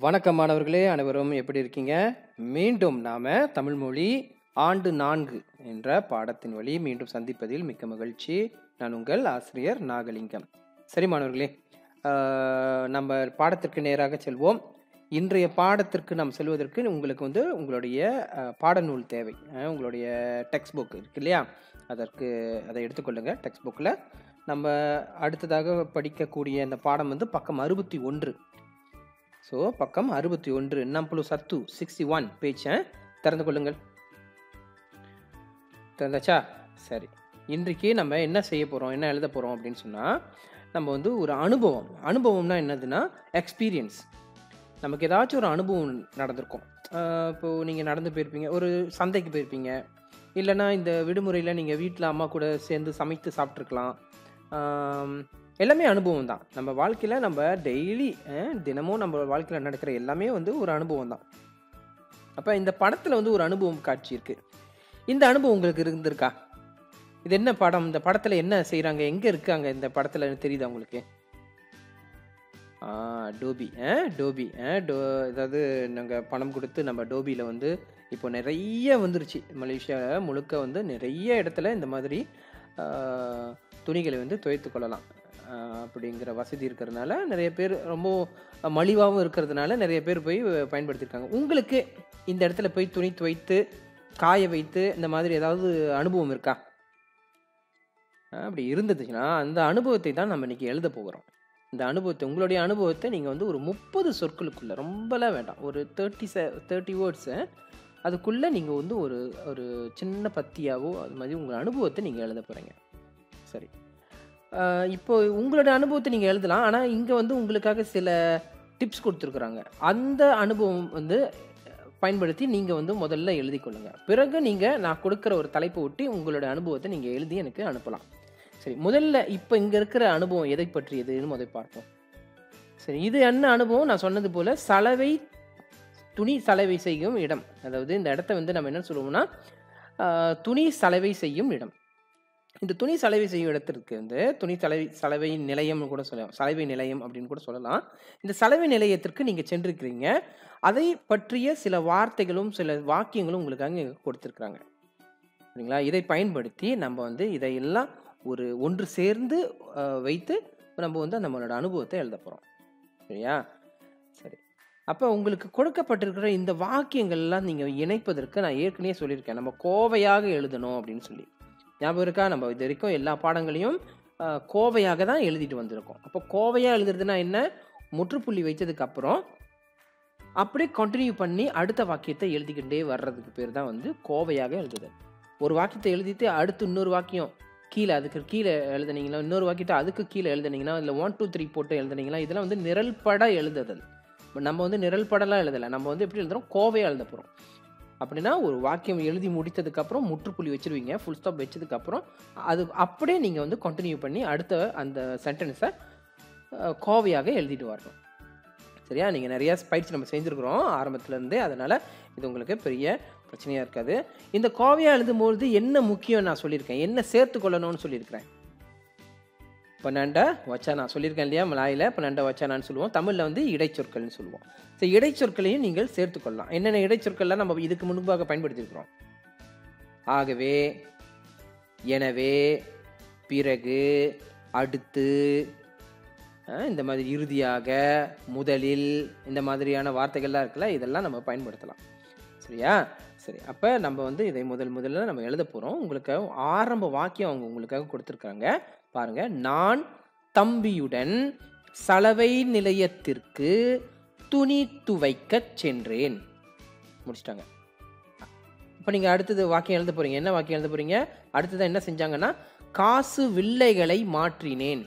வணக்கம் மாணவர்களே அனைவரும் எப்படி இருக்கீங்க மீண்டும் நாம தமிழ் மொழி ஆண்டு நான்கு என்ற பாடத்தின் வழி மீண்டும் சந்திப்பதில் மிக்க மகிழ்ச்சி நான் உங்கள் ஆசிரியர் நாகலிங்கம் சரி மாணவர்களே ஆஹ், நம்ம பாடத்திற்கு நேராக செல்வோம் இன்றைய பாடத்திற்கு நாம் செல்வதற்கு உங்களுக்கு வந்து உங்களுடைய ஆஹ், பாடநூல் தேவை ஆஹ், உங்களுடைய டெக்ஸ்ட் புக் இருக்கு இல்லையா அதற்கு அதை எடுத்துக்கொள்ளுங்க டெக்ஸ்ட் புக்கில் நம்ம அடுத்ததாக படிக்கக்கூடிய இந்த பாடம் வந்து பக்கம் அறுபத்தி ஒன்று ஸோ பக்கம் அறுபத்தி ஒன்று நம்பளு சத்து சிக்ஸ்டி ஒன் பேஜ் திறந்து கொள்ளுங்கள் திறந்தாச்சா சரி இன்றைக்கு நம்ம என்ன செய்ய போகிறோம் என்ன எழுத போகிறோம் அப்படின்னு சொன்னால் நம்ம வந்து ஒரு அனுபவம் அனுபவம்னா என்னதுன்னா எக்ஸ்பீரியன்ஸ் நமக்கு ஏதாச்சும் ஒரு அனுபவம் நடந்திருக்கும் ஆஹ் இப்போ நீங்கள் நடந்து போயிருப்பீங்க ஒரு சந்தைக்கு போயிருப்பீங்க இல்லைன்னா இந்த விடுமுறையில் நீங்கள் வீட்டில் அம்மா கூட சேர்ந்து சமைத்து சாப்பிட்ருக்கலாம் ஆம், எல்லாமே அனுபவம் தான் நம்ம வாழ்க்கையில் நம்ம டெய்லி தினமும் நம்ம வாழ்க்கையில் நடக்கிற எல்லாமே வந்து ஒரு அனுபவம் தான் அப்போ இந்த படத்தில் வந்து ஒரு அனுபவம் காட்சி இருக்கு இந்த அனுபவம் உங்களுக்கு இருந்திருக்கா இது என்ன படம் இந்த படத்தில் என்ன செய்கிறாங்க எங்கே இருக்காங்க இந்த படத்தில் தெரியுதா உங்களுக்கு ஆ டோபி ஆ டோபி ஆ டோ அதாவது நாங்கள் பணம் கொடுத்து நம்ம டோபியில் வந்து இப்போ நிறைய வந்துருச்சு மலேசியாவில் முழுக்க வந்து நிறைய இடத்துல இந்த மாதிரி ஆ, துணிகளை வந்து துவைத்து கொள்ளலாம் ஆ, அப்படிங்கிற வசதி இருக்கிறதுனால நிறைய பேர் ரொம்ப மலிவாகவும் இருக்கிறதுனால நிறைய பேர் போய் பயன்படுத்தியிருக்காங்க உங்களுக்கு இந்த இடத்துல போய் துணி துவைத்து காய வைத்து இந்த மாதிரி ஏதாவது அனுபவம் இருக்கா ஆ, அப்படி இருந்துச்சுன்னா அந்த அனுபவத்தை தான் நம்ம இன்னைக்கு எழுத போகிறோம் இந்த அனுபவத்தை உங்களுடைய அனுபவத்தை நீங்கள் வந்து ஒரு முப்பது சொற்களுக்குள்ள ரொம்பலாம் வேண்டாம் ஒரு தேர்ட்டி ச தேர்ட்டி வேர்ட்ஸு அதுக்குள்ளே நீங்கள் வந்து ஒரு ஒரு சின்ன பத்தியாவோ அது மாதிரி உங்கள் அனுபவத்தை நீங்கள் எழுத போகிறீங்க சரி ஆஹ் இப்போ உங்களோட அனுபவத்தை நீங்கள் எழுதலாம் ஆனால் இங்கே வந்து உங்களுக்காக சில டிப்ஸ் கொடுத்துருக்குறாங்க அந்த அனுபவம் வந்து பயன்படுத்தி நீங்கள் வந்து முதல்ல எழுதி கொள்ளுங்க பிறகு நீங்கள் நான் கொடுக்குற ஒரு தலைப்பை ஒட்டி உங்களோட அனுபவத்தை நீங்கள் எழுதி எனக்கு அனுப்பலாம் சரி முதல்ல இப்போ இங்கே இருக்கிற அனுபவம் எதை பற்றியதுன்னு முதல் பார்ப்போம் சரி இது என்ன அனுபவம் நான் சொன்னது போல் சலவை துணி சலவை செய்யும் இடம் அதாவது இந்த இடத்த வந்து நம்ம என்ன சொல்லுவோம்னா ஆஹ், துணி சலவை செய்யும் இடம் இந்த துணி சலவை செய்யும் இடத்திற்கு வந்து துணி சலவை சலவை நிலையம்னு கூட சொல்லலாம் சலவை நிலையம் அப்படின்னு கூட சொல்லலாம் இந்த சலவை நிலையத்திற்கு நீங்கள் சென்றிருக்கிறீங்க அதை பற்றிய சில வார்த்தைகளும் சில வாக்கியங்களும் உங்களுக்காக இங்க கொடுத்துருக்குறாங்க சரிங்களா இதை பயன்படுத்தி நம்ம வந்து இதையெல்லாம் ஒரு ஒன்று சேர்ந்து அஹ், வைத்து நம்ம வந்து நம்மளோட அனுபவத்தை எழுத போகிறோம் சரியா சரி அப்போ உங்களுக்கு கொடுக்கப்பட்டிருக்கிற இந்த வாக்கியங்கள்லாம் நீங்கள் இணைப்பதற்கு நான் ஏற்கனவே சொல்லியிருக்கேன் நம்ம கோவையாக எழுதணும் அப்படின்னு சொல்லி ஞாபகம் இருக்கா நம்ம இது வரைக்கும் எல்லா பாடங்களையும் அஹ், கோவையாக தான் எழுதிட்டு வந்திருக்கோம் அப்போ கோவையாக எழுதுறதுனா என்ன முற்றுப்புள்ளி வைத்ததுக்கு அப்புறம் அப்படியே கண்டினியூ பண்ணி அடுத்த வாக்கியத்தை எழுதிக்கிட்டே வர்றதுக்கு பேர் தான் வந்து கோவையாக எழுதுதல் ஒரு வாக்கியத்தை எழுதிட்டு அடுத்து இன்னொரு வாக்கியம் கீழே அதுக்கு கீழே எழுதுனீங்களா இன்னொரு வாக்கியத்தை அதுக்கு கீழே எழுதுனீங்கன்னா இல்லை ஒன் டூ த்ரீ போட்டு எழுதுனீங்களா இதெல்லாம் வந்து நிரல்பட எழுதுதல் இப்ப நம்ம வந்து நிரல்படலாம் எழுதலை நம்ம வந்து எப்படி எழுதுறோம் கோவையாக எழுத போகிறோம் அப்படின்னா ஒரு வாக்கியம் எழுதி முடித்ததுக்கப்புறம் முற்றுப்புள்ளி வச்சிருவீங்க ஃபுல் ஸ்டாப் வச்சதுக்கப்புறம் அது அப்படியே நீங்கள் வந்து கண்டினியூ பண்ணி அடுத்த அந்த சென்டென்ஸை கோவையாக எழுதிட்டு வரணும் சரியா நீங்கள் நிறைய பயிற்சி நம்ம செஞ்சுருக்குறோம் ஆரம்பத்துலேருந்தே அதனால் இது உங்களுக்கு பெரிய பிரச்சனையாக இருக்காது இந்த கோவையாக எழுதும்பொழுது என்ன முக்கியம் நான் சொல்லியிருக்கேன் என்ன சேர்த்து கொள்ளணும்னு சொல்லியிருக்கிறேன் பன்னெண்டை வச்சா நான் சொல்லியிருக்கேன் இல்லையா மலாயில் பன்னெண்டை வச்சானான்னு சொல்லுவோம் தமிழில் வந்து இடைச்சொற்கள்னு சொல்லுவோம் ஸோ இடைச்சொற்களையும் நீங்கள் சேர்த்துக்கொள்ளலாம் என்னென்ன இடைச்சொற்கள்லாம் நம்ம இதுக்கு முன்பாக பயன்படுத்தியிருக்கிறோம் ஆகவே எனவே பிறகு அடுத்து அஹ், இந்த மாதிரி இறுதியாக முதலில் இந்த மாதிரியான வார்த்தைகள்லாம் இருக்குல்ல இதெல்லாம் நம்ம பயன்படுத்தலாம் சரியா சரி அப்போ நம்ம வந்து இதை முதல் முதல்ல நம்ம எழுத போகிறோம் உங்களுக்கு ஆரம்ப வாக்கியம் அவங்க உங்களுக்காக கொடுத்துருக்காங்க பாருங்க நான் தம்பியுடன் சலவை நிலையத்திற்கு துணி துவைக்கச் சென்றேன் முடிச்சிட்டாங்க இப்போ நீங்கள் அடுத்தது வாக்கியம் எழுத போறீங்க என்ன வாக்கியம் எழுத போறீங்க அடுத்தது என்ன செஞ்சாங்கன்னா காசு வில்லைகளை மாற்றினேன்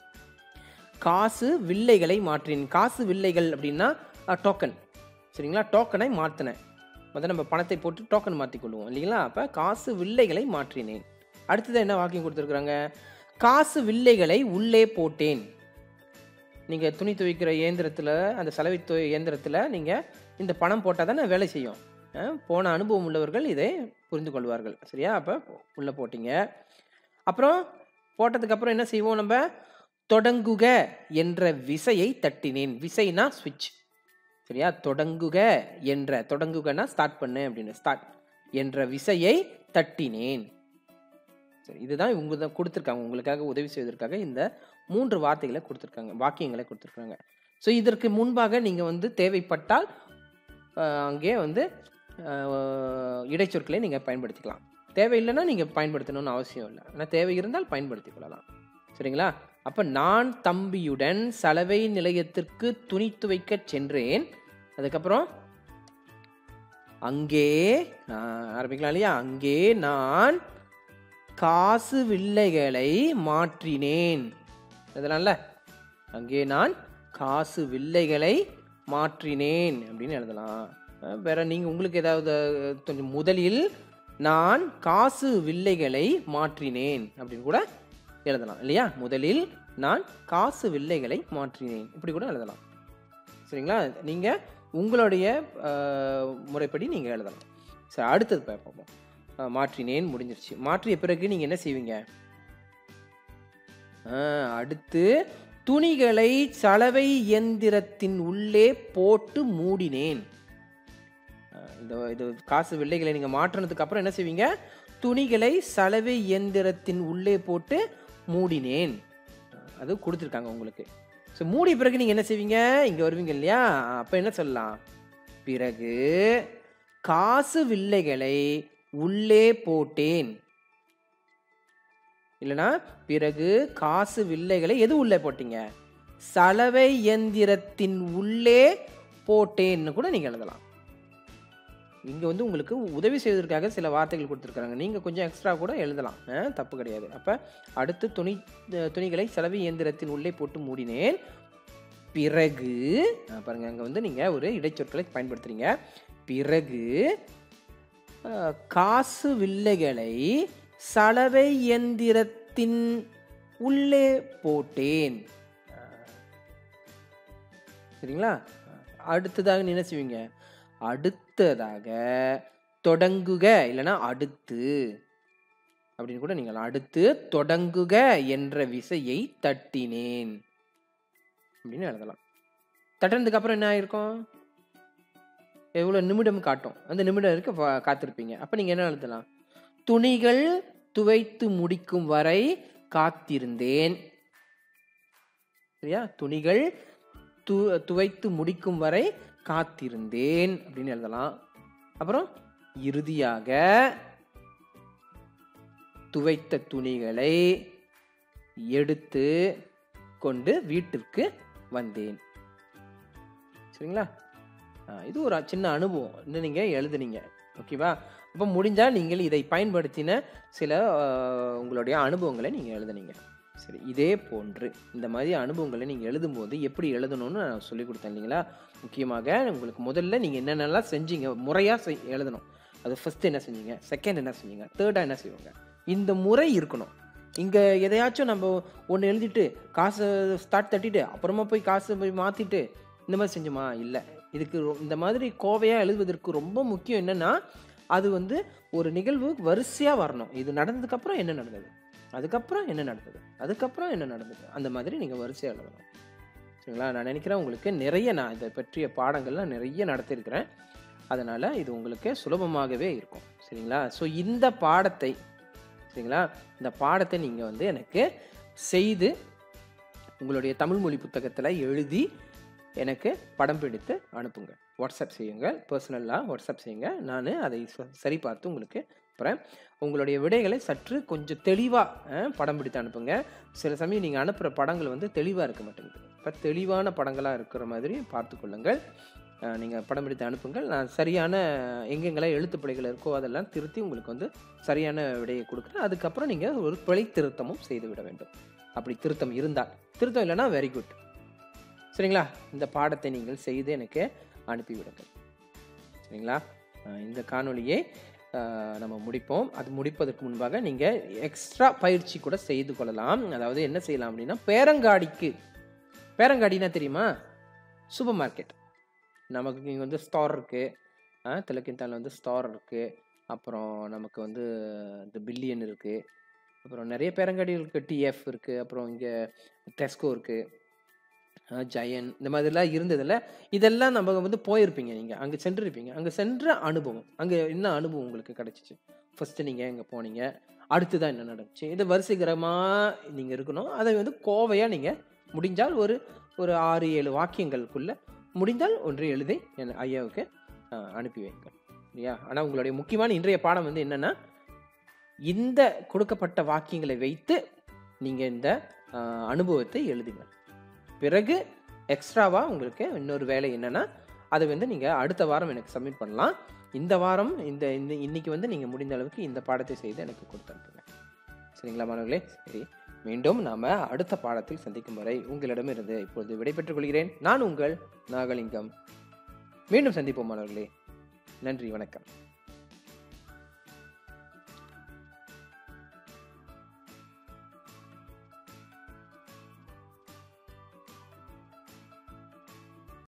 காசு வில்லைகளை மாற்றினேன் காசு வில்லைகள் அப்படின்னா டோக்கன் சரிங்களா டோக்கனை மாற்றினேன் முதல்ல நம்ம பணத்தை போட்டு டோக்கன் மாற்றிக் கொள்வோம் இல்லைங்களா அப்போ காசு வில்லைகளை மாற்றினேன் அடுத்தது என்ன வாக்கியம் கொடுத்துருக்குறாங்க காசு வில்லைகளை உள்ளே போட்டேன் நீங்கள் துணி துவைக்கிற இயந்திரத்தில் அந்த சலவை துவை இயந்திரத்தில் நீங்கள் இந்த பணம் போட்டால் தானே வேலை செய்யும் அஹ், போன அனுபவம் உள்ளவர்கள் இதை புரிந்து கொள்வார்கள் சரியா அப்போ உள்ளே போட்டீங்க அப்புறம் போட்டதுக்கப்புறம் என்ன செய்வோம் நம்ம தொடங்குக என்ற விசையை தட்டினேன் விசைனா சுவிட்ச் சரியா தொடங்குக என்ற தொடங்குகன்னா ஸ்டார்ட் பண்ணு அப்படின்னு ஸ்டார்ட் என்ற விசையை தட்டினேன் சரி இதுதான் இவங்க தான் கொடுத்துருக்காங்க உங்களுக்காக உதவி செய்வதற்காக இந்த மூன்று வார்த்தைகளை கொடுத்துருக்காங்க வாக்கியங்களை கொடுத்துருக்காங்க ஸோ இதற்கு முன்பாக நீங்கள் வந்து தேவைப்பட்டால் அஹ், அங்கே வந்து அஹ், இடைச்சொற்களை நீங்கள் பயன்படுத்திக்கலாம் தேவையில்லைன்னா நீங்கள் பயன்படுத்தணும்னு அவசியம் இல்லை ஆனால் தேவை இருந்தால் பயன்படுத்திக் கொள்ளலாம் சரிங்களா அப்போ நான் தம்பியுடன் சலவை நிலையத்திற்கு துணி துவைக்கச் சென்றேன் அதுக்கப்புறம் அங்கே நான் ஆரம்பிக்கலாம் இல்லையா அங்கே நான் காசு வில்லைகளை மாற்றினேன் இதனால அங்கே நான் காசு வில்லைகளை மாற்றினேன் அப்படின்னு எழுதலாம் அஹ் வேற நீங்கள் உங்களுக்கு ஏதாவது அஹ், கொஞ்சம் முதலில் நான் காசு வில்லைகளை மாற்றினேன் அப்படின்னு கூட எழுதலாம் இல்லையா முதலில் நான் காசு வில்லைகளை மாற்றினேன் இப்படி கூட எழுதலாம் சரிங்களா நீங்கள் உங்களுடைய அஹ், முறைப்படி நீங்கள் எழுதலாம் சரி அடுத்தது பார்ப்போம் அஹ், மாற்றினேன் முடிஞ்சிருச்சு மாற்றிய பிறகு நீங்கள் என்ன செய்வீங்க அஹ், அடுத்து துணிகளை சலவை இயந்திரத்தின் உள்ளே போட்டு மூடினேன் அஹ், இந்த இது காசு வெள்ளைகளை நீங்கள் மாற்றினதுக்கு அப்புறம் என்ன செய்வீங்க துணிகளை சலவை இயந்திரத்தின் உள்ளே போட்டு மூடினேன் அது கொடுத்துருக்காங்க உங்களுக்கு ஸோ மூடிய பிறகு நீங்கள் என்ன செய்வீங்க இங்கே வருவீங்க இல்லையா அப்போ என்ன சொல்லலாம் பிறகு காசு வில்லைகளை உள்ளே போட்டேன் இல்லைனா பிறகு காசு வில்லைகளை எது உள்ளே போட்டீங்க சலவை இயந்திரத்தின் உள்ளே போட்டேன்னு கூட நீங்கள் எழுதலாம் இங்கே வந்து உங்களுக்கு உதவி செய்வதற்காக சில வார்த்தைகள் கொடுத்துருக்காங்க நீங்கள் கொஞ்சம் எக்ஸ்ட்ரா கூட எழுதலாம் அஹ், தப்பு கிடையாது அப்போ அடுத்து துணி அஹ், துணிகளை சலவை இயந்திரத்தின் உள்ளே போட்டு மூடினேன் பிறகு அஹ், பாருங்க அங்கே வந்து நீங்கள் ஒரு இடைச்சொற்களை பயன்படுத்துறீங்க பிறகு அஹ், காசு வில்லைகளை சலவை இயந்திரத்தின் உள்ளே போட்டேன் அஹ், சரிங்களா அடுத்ததாக நீ என்ன செய்வீங்க அடுத்ததாக தொடங்குக இல்லைன்னா அடுத்து அப்படின்னு கூட நீங்கள் அடுத்து தொடங்குக என்ற விசையை தட்டினேன் அப்படின்னு எழுதலாம் தட்டினதுக்கு அப்புறம் என்ன ஆயிருக்கும் எவ்வளோ நிமிடம் காட்டும் அந்த நிமிடம் இருக்க பா- காத்திருப்பீங்க அப்போ நீங்கள் என்ன எழுதலாம் துணிகள் துவைத்து முடிக்கும் வரை காத்திருந்தேன் சரியா துணிகள் து துவைத்து முடிக்கும் வரை காத்திருந்தேன் அப்படின்னு எழுதலாம் அப்புறம் இறுதியாக துவைத்த துணிகளை எடுத்து கொண்டு வீட்டிற்கு வந்தேன் சரிங்களா ஆ, இது ஒரு சின்ன அனுபவம் இன்னும் நீங்கள் எழுதுனீங்க ஓகேவா அப்போ முடிஞ்சால் நீங்கள் இதை பயன்படுத்தின சில ஆ, உங்களுடைய அனுபவங்களை நீங்கள் எழுதுனீங்க சரி இதே போன்று இந்த மாதிரி அனுபவங்களை நீங்கள் எழுதும்போது எப்படி எழுதணும்னு நான் சொல்லி கொடுத்தேன் இல்லைங்களா முக்கியமாக உங்களுக்கு முதல்ல நீங்கள் என்னென்னலாம் செஞ்சீங்க முறையாக செய் எழுதணும் அது ஃபஸ்ட்டு என்ன செஞ்சீங்க செகண்ட் என்ன செஞ்சீங்க தேர்டாக என்ன செய்வாங்க இந்த முறை இருக்கணும் இங்கே எதையாச்சும் நம்ம ஒன்று எழுதிட்டு காசு ஸ்டார்ட் தட்டிட்டு அப்புறமா போய் காசு போய் மாற்றிட்டு இந்த மாதிரி செஞ்சோமா இல்லை இதுக்கு ரொ- இந்த மாதிரி கோவையாக எழுதுவதற்கு ரொம்ப முக்கியம் என்னென்னா அது வந்து ஒரு நிகழ்வு வரிசையாக வரணும் இது நடந்ததுக்கப்புறம் என்ன நடந்தது அதுக்கப்புறம் என்ன நடந்தது அதுக்கப்புறம் என்ன நடந்தது அந்த மாதிரி நீங்கள் வரிசையாக எழுதணும் சரிங்களா நான் நினைக்கிறேன் உங்களுக்கு நிறைய நான் இதை பற்றிய பாடங்கள்லாம் நிறைய நடத்தியிருக்கிறேன் அதனால் இது உங்களுக்கு சுலபமாகவே இருக்கும் சரிங்களா ஸோ இந்த பாடத்தை சரிங்களா இந்த பாடத்தை நீங்கள் வந்து எனக்கு செய்து உங்களுடைய தமிழ் மொழி புத்தகத்தில் எழுதி எனக்கு படம் பிடித்து அனுப்புங்க வாட்ஸ்அப் செய்யுங்கள் பர்சனலாக வாட்ஸ்அப் செய்யுங்க நான் அதை ச- சரி பார்த்து உங்களுக்கு அப்புறம் உங்களுடைய விடைகளை சற்று கொஞ்சம் தெளிவாக படம் பிடித்து அனுப்புங்க சில சமயம் நீங்கள் அனுப்புகிற படங்கள் வந்து தெளிவாக இருக்க மாட்டேங்குது இப்போ தெளிவான படங்களாக இருக்கிற மாதிரி பார்த்து கொள்ளுங்கள் நீங்கள் படம் பிடித்து அனுப்புங்கள் நான் சரியான எங்கெங்கெல்லாம் எழுத்து பிழைகள் இருக்கோ அதெல்லாம் திருத்தி உங்களுக்கு வந்து சரியான விடையை கொடுக்குறேன் அதுக்கப்புறம் நீங்கள் ஒரு பிழை திருத்தமும் செய்து விட வேண்டும் அப்படி திருத்தம் இருந்தால் திருத்தம் இல்லைன்னா வெரி குட் சரிங்களா இந்த பாடத்தை நீங்கள் செய்து எனக்கு அனுப்பிவிடுங்கள் சரிங்களா அஹ் இந்த காணொளியை அஹ், நம்ம முடிப்போம் அது முடிப்பதற்கு முன்பாக நீங்கள் எக்ஸ்ட்ரா பயிற்சி கூட செய்து கொள்ளலாம் அதாவது என்ன செய்யலாம் அப்படின்னா பேரங்காடிக்கு பேரங்காடினா தெரியுமா சூப்பர் மார்க்கெட் நமக்கு இங்கே வந்து ஸ்டார் இருக்குது திலக்கின்தானில் வந்து ஸ்டார் இருக்குது அப்புறம் நமக்கு வந்து இந்த பில்லியன் இருக்குது அப்புறம் நிறைய பேரங்காடி இருக்குது டிஎஃப் இருக்குது அப்புறம் இங்கே டெஸ்கோ இருக்குது அஹ் ஜெயன் இந்த மாதிரிலாம் இருந்ததில்ல இதெல்லாம் நம்ம வந்து போயிருப்பீங்க நீங்கள் அங்கே சென்றிருப்பீங்க அங்கே சென்ற அனுபவம் அங்கே என்ன அனுபவம் உங்களுக்கு கிடச்சிச்சு ஃபஸ்ட்டு நீங்கள் எங்கே போனீங்க அடுத்து தான் என்ன நடந்துச்சு இது வரிசைகரமாக நீங்கள் இருக்கணும் அதை வந்து கோவையாக நீங்கள் முடிஞ்சால் ஒரு ஒரு ஆறு ஏழு வாக்கியங்களுக்குள்ள முடிந்தால் ஒன்று எழுதி என் ஐயாவுக்கு அஹ், அனுப்பி வைங்க இல்லையா ஆனால் உங்களுடைய முக்கியமான இன்றைய பாடம் வந்து என்னென்னா இந்த கொடுக்கப்பட்ட வாக்கியங்களை வைத்து நீங்கள் இந்த அஹ், அனுபவத்தை எழுதுங்கள் பிறகு எக்ஸ்ட்ராவாக உங்களுக்கு இன்னொரு வேலை என்னென்னா அதை வந்து நீங்கள் அடுத்த வாரம் எனக்கு சப்மிட் பண்ணலாம் இந்த வாரம் இந்த இந்த இன்னைக்கு வந்து நீங்கள் முடிந்த அளவுக்கு இந்த பாடத்தை செய்து எனக்கு கொடுத்து அனுப்புங்க சரிங்களா மாணவர்களே சரி மீண்டும் நாம் அடுத்த பாடத்தில் சந்திக்கும் வரை உங்களிடமிருந்து இப்பொழுது விடைபெற்றுக் கொள்கிறேன் நான் உங்கள் நாகலிங்கம் மீண்டும் சந்திப்போம் மாணவர்களே நன்றி வணக்கம்